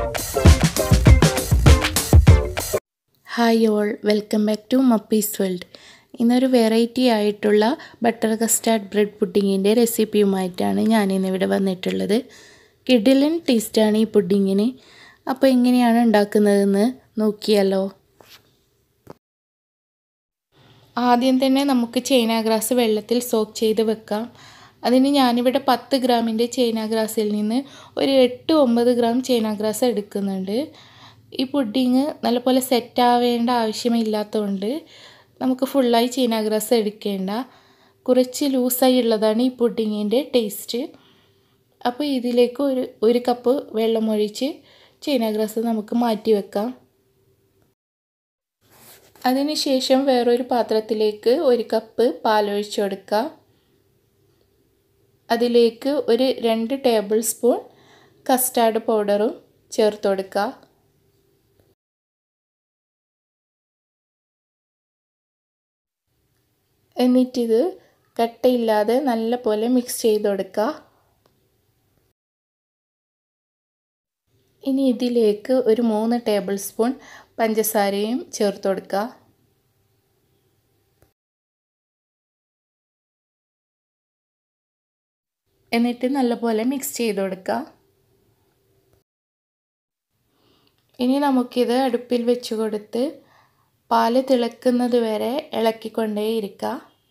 hi all welcome back to Mappies World ഇന്നൊരു variety ആയിട്ടുള്ള butter custard bread പുഡിങ്ങിൻ്റെ റെസിപ്പിയുമായിട്ടാണ് ഞാനിന്നിവിടെ വന്നിട്ടുള്ളത് കിഡിലൻ ടേസ്റ്റാണ് ഈ പുഡിങ്ങിന് അപ്പോൾ എങ്ങനെയാണ് ഉണ്ടാക്കുന്നതെന്ന് നോക്കിയാലോ ആദ്യം തന്നെ നമുക്ക് ചൈന ഗ്രാസ് വെള്ളത്തിൽ സോക്ക് ചെയ്ത് വെക്കാം അതിന് ഞാനിവിടെ പത്ത് ഗ്രാമിൻ്റെ ചൈന ഗ്രാസിൽ നിന്ന് ഒരു എട്ട് ഒമ്പത് ഗ്രാം ചൈന ഗ്രാസ് എടുക്കുന്നുണ്ട് ഈ പുഡിങ് നല്ലപോലെ സെറ്റ് ആവേണ്ട ആവശ്യമില്ലാത്തതുകൊണ്ട് നമുക്ക് ഫുള്ളായി ചൈന ഗ്രാസ് എടുക്കേണ്ട കുറച്ച് ലൂസായി ഉള്ളതാണ് ഈ പുഡിങ്ങിൻ്റെ ടേസ്റ്റ് അപ്പോൾ ഇതിലേക്ക് ഒരു ഒരു കപ്പ് വെള്ളമൊഴിച്ച് ചൈന ഗ്രാസ് നമുക്ക് മാറ്റി വെക്കാം അതിനുശേഷം വേറൊരു പാത്രത്തിലേക്ക് ഒരു കപ്പ് പാലൊഴിച്ച് കൊടുക്കുക അതിലേക്ക് ഒരു രണ്ട് ടേബിൾ സ്പൂൺ കസ്റ്റാർഡ് പൗഡറും ചേർത്ത് കൊടുക്കുക എന്നിട്ടിത് കട്ടയില്ലാതെ നല്ല പോലെ മിക്സ് ചെയ്ത് കൊടുക്കുക ഇനി ഇതിലേക്ക് ഒരു മൂന്ന് ടേബിൾ സ്പൂൺ പഞ്ചസാരയും ചേർത്ത് കൊടുക്കുക എന്നിട്ട് നല്ലപോലെ മിക്സ് ചെയ്ത് കൊടുക്കുക ഇനി നമുക്കിത് അടുപ്പിൽ വെച്ച് കൊടുത്ത് പാല് തിളക്കുന്നത് വരെ ഇളക്കിക്കൊണ്ടേയിരിക്കുക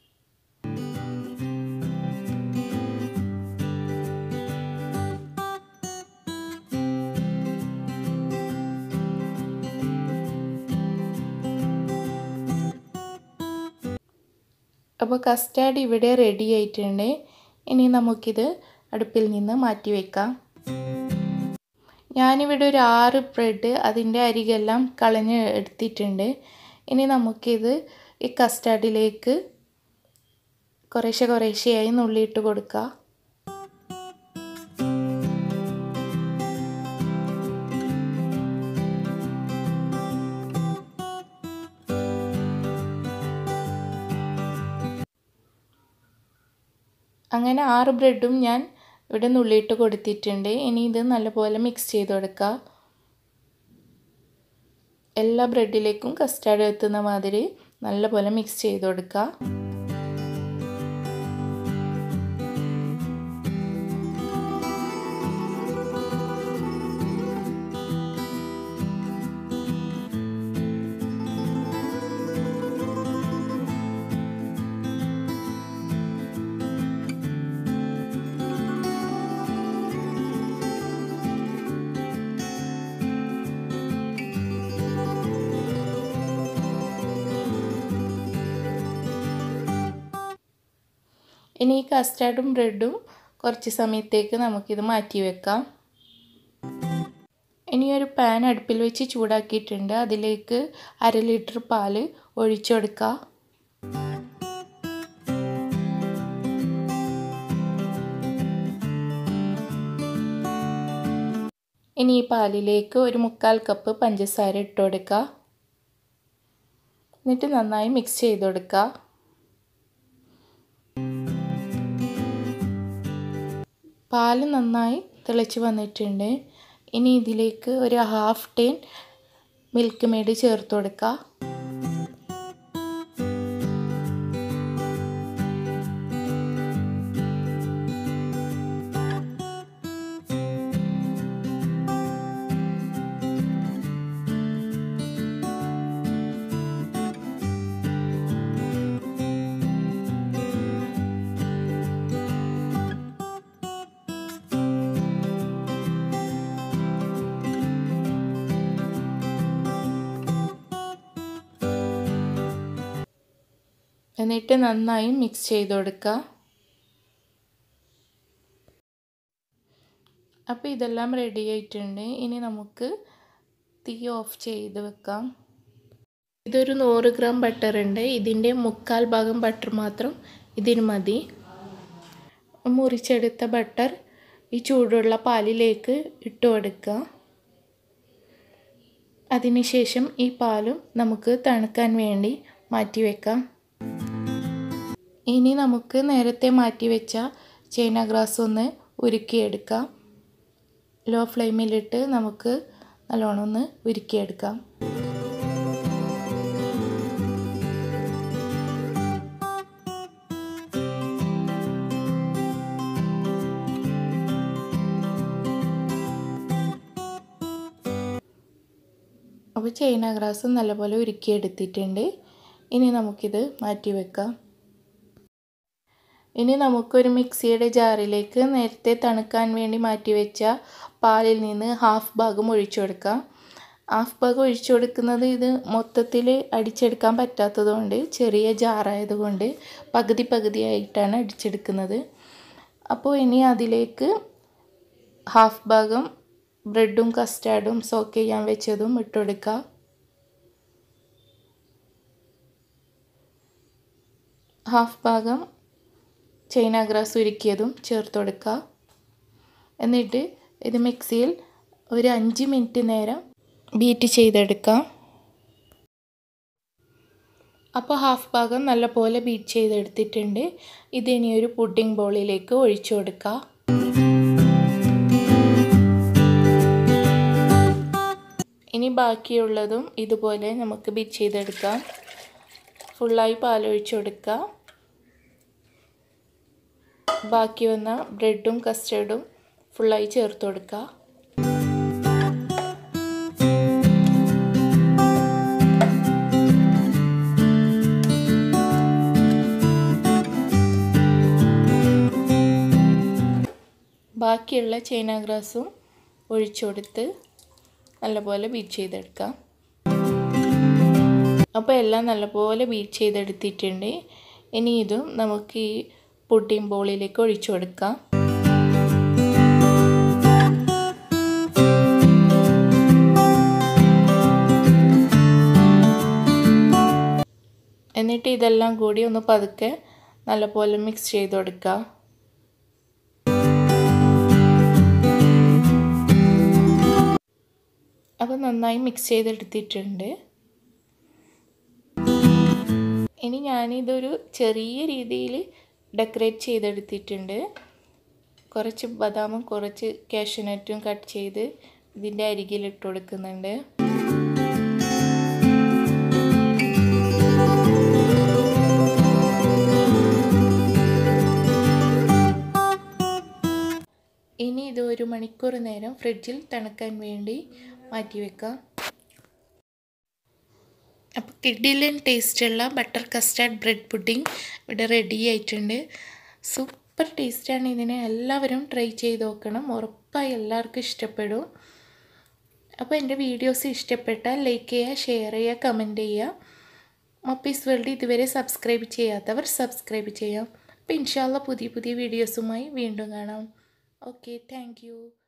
അപ്പോൾ കസ്റ്റാർഡ് ഇവിടെ റെഡി ആയിട്ടുണ്ട് ഇനി നമുക്കിത് അടുപ്പിൽ നിന്ന് മാറ്റി വെക്കാം ഞാനിവിടെ ഒരു ആറ് ബ്രെഡ് അതിൻ്റെ അരികെല്ലാം കളഞ്ഞ് എടുത്തിട്ടുണ്ട് ഇനി നമുക്കിത് ഈ കസ്റ്റാർഡിലേക്ക് കുറേശ്ശെ കുറേശ്ശെയായി നുള്ളിയിട്ട് കൊടുക്കുക അങ്ങനെ ആറ് ബ്രെഡും ഞാൻ ഇവിടെ നുള്ളിയിട്ട് കൊടുത്തിട്ടുണ്ട് ഇനി ഇത് നല്ലപോലെ മിക്സ് ചെയ്ത് കൊടുക്കുക എല്ലാ ബ്രെഡിലേക്കും കസ്റ്റാർഡ് എത്തുന്ന മാതിരി നല്ലപോലെ മിക്സ് ചെയ്ത് കൊടുക്കുക ഇനി ഈ കസ്റ്റാർഡും ബ്രെഡും കുറച്ച് സമയത്തേക്ക് നമുക്കിത് മാറ്റി വെക്കാം ഇനി ഒരു പാൻ അടുപ്പിൽ വെച്ച് ചൂടാക്കിയിട്ടുണ്ട് അതിലേക്ക് അര ലിറ്റർ പാല് ഒഴിച്ചു കൊടുക്കുക ഇനി ഈ പാലിലേക്ക് ഒരു മുക്കാൽ കപ്പ് പഞ്ചസാര ഇട്ട് കൊടുക്കുക എന്നിട്ട് നന്നായി മിക്സ് ചെയ്ത് കൊടുക്കുക പാല് നന്നായി തിളച്ച് വന്നിട്ടുണ്ട് ഇനി ഇതിലേക്ക് ഒരു ഹാഫ് ടീൻ മിൽക്ക് മെയ്ഡ് ചേർത്ത് കൊടുക്കുക എന്നിട്ട് നന്നായി മിക്സ് ചെയ്ത് കൊടുക്കുക അപ്പോൾ ഇതെല്ലാം റെഡി ആയിട്ടുണ്ട് ഇനി നമുക്ക് തീ ഓഫ് ചെയ്ത് വെക്കാം ഇതൊരു നൂറ് ഗ്രാം ബട്ടർ ഉണ്ട് ഇതിൻ്റെ മുക്കാൽ ഭാഗം ബട്ടർ മാത്രം ഇതിന് മതി മുറിച്ചെടുത്ത ബട്ടർ ഈ ചൂടുള്ള പാലിലേക്ക് ഇട്ട് കൊടുക്കുക അതിനുശേഷം ഈ പാലും നമുക്ക് തണുക്കാൻ വേണ്ടി മാറ്റി വെക്കാം ഇനി നമുക്ക് നേരത്തെ മാറ്റി വെച്ച ചൈന ഗ്രാസ് ഒന്ന് ഉരുക്കിയെടുക്കാം ലോ ഫ്ലെയിമിലിട്ട് നമുക്ക് നല്ലോണം ഒന്ന് ഉരുക്കിയെടുക്കാം അപ്പോൾ ചൈന ഗ്രാസ് നല്ലപോലെ ഉരുക്കിയെടുത്തിട്ടുണ്ട് ഇനി നമുക്കിത് മാറ്റി വെക്കാം ഇനി നമുക്കൊരു മിക്സിയുടെ ജാറിലേക്ക് നേരത്തെ തണുക്കാൻ വേണ്ടി മാറ്റി വെച്ച പാലിൽ നിന്ന് ഹാഫ് ഭാഗം ഒഴിച്ചു കൊടുക്കാം ഹാഫ് ഭാഗം ഒഴിച്ചു കൊടുക്കുന്നത് ഇത് മൊത്തത്തിൽ അടിച്ചെടുക്കാൻ പറ്റാത്തതുകൊണ്ട് ചെറിയ ജാറായതുകൊണ്ട് പകുതി പകുതിയായിട്ടാണ് അടിച്ചെടുക്കുന്നത് അപ്പോൾ ഇനി അതിലേക്ക് ഹാഫ് ഭാഗം ബ്രെഡും കസ്റ്റാർഡും സോക്ക് ചെയ്യാൻ വെച്ചതും ഇട്ടുകൊടുക്കുക ഹാഫ് ഭാഗം ചൈന ഗ്രാസ് ഉരുക്കിയതും ചേർത്ത് കൊടുക്കുക എന്നിട്ട് ഇത് മിക്സിയിൽ ഒരു അഞ്ച് മിനിറ്റ് നേരം ബീറ്റ് ചെയ്തെടുക്കാം അപ്പോൾ ഹാഫ് ഭാഗം നല്ലപോലെ ബീറ്റ് ചെയ്തെടുത്തിട്ടുണ്ട് ഇതിനി ഒരു പുഡിംഗ് ബോളിലേക്ക് ഒഴിച്ചു കൊടുക്കുക ഇനി ബാക്കിയുള്ളതും ഇതുപോലെ നമുക്ക് ബീറ്റ് ചെയ്തെടുക്കാം ഫുള്ളായി പാലൊഴിച്ചു കൊടുക്കുക ബാക്കി വന്ന ബ്രെഡും കസ്റ്റേർഡും ഫുള്ളായി ചേർത്ത് കൊടുക്കുക ബാക്കിയുള്ള ചൈന ഗ്രാസും ഒഴിച്ചു കൊടുത്ത് നല്ലപോലെ ബീറ്റ് ചെയ്തെടുക്കാം അപ്പോൾ എല്ലാം നല്ലപോലെ ബീറ്റ് ചെയ്തെടുത്തിട്ടുണ്ട് ഇനി ഇതും നമുക്ക് ഈ പുഡിംഗ് ബോളിലേക്ക് ഒഴിച്ചു കൊടുക്കാം എന്നിട്ട് ഇതെല്ലാം കൂടി ഒന്ന് പതുക്കെ നല്ലപോലെ മിക്സ് ചെയ്ത് കൊടുക്കുക അപ്പോൾ നന്നായി മിക്സ് ചെയ്തെടുത്തിട്ടുണ്ട് ഇനി ഞാനിതൊരു ചെറിയ രീതിയിൽ ഡെക്കറേറ്റ് ചെയ്തെടുത്തിട്ടുണ്ട് കുറച്ച് ബദാമും കുറച്ച് കാഷ്യൂനട്ടും കട്ട് ചെയ്ത് ഇതിൻ്റെ അരികിൽ ഇട്ട് കൊടുക്കുന്നുണ്ട് ഇനി ഇത് ഒരു മണിക്കൂർ നേരം ഫ്രിഡ്ജിൽ തണുക്കാൻ വേണ്ടി മാറ്റി വെക്കാം അപ്പോൾ കിഡിലൻ ടേസ്റ്റുള്ള ബട്ടർ കസ്റ്റാർഡ് ബ്രെഡ് പുഡിംഗ് ഇവിടെ റെഡി ആയിട്ടുണ്ട് സൂപ്പർ ടേസ്റ്റാണ് ഇതിനെ എല്ലാവരും ട്രൈ ചെയ്ത് നോക്കണം ഉറപ്പായി എല്ലാവർക്കും ഇഷ്ടപ്പെടും അപ്പോൾ എൻ്റെ വീഡിയോസ് ഇഷ്ടപ്പെട്ടാൽ ലൈക്ക് ചെയ്യുക ഷെയർ ചെയ്യുക കമൻറ്റ് ചെയ്യുക മപ്പീസ് വേൾഡ് ഇതുവരെ സബ്സ്ക്രൈബ് ചെയ്യാത്തവർ സബ്സ്ക്രൈബ് ചെയ്യാം അപ്പോൾ ഇൻഷാല്ല പുതിയ പുതിയ വീഡിയോസുമായി വീണ്ടും കാണാം ഓക്കെ താങ്ക്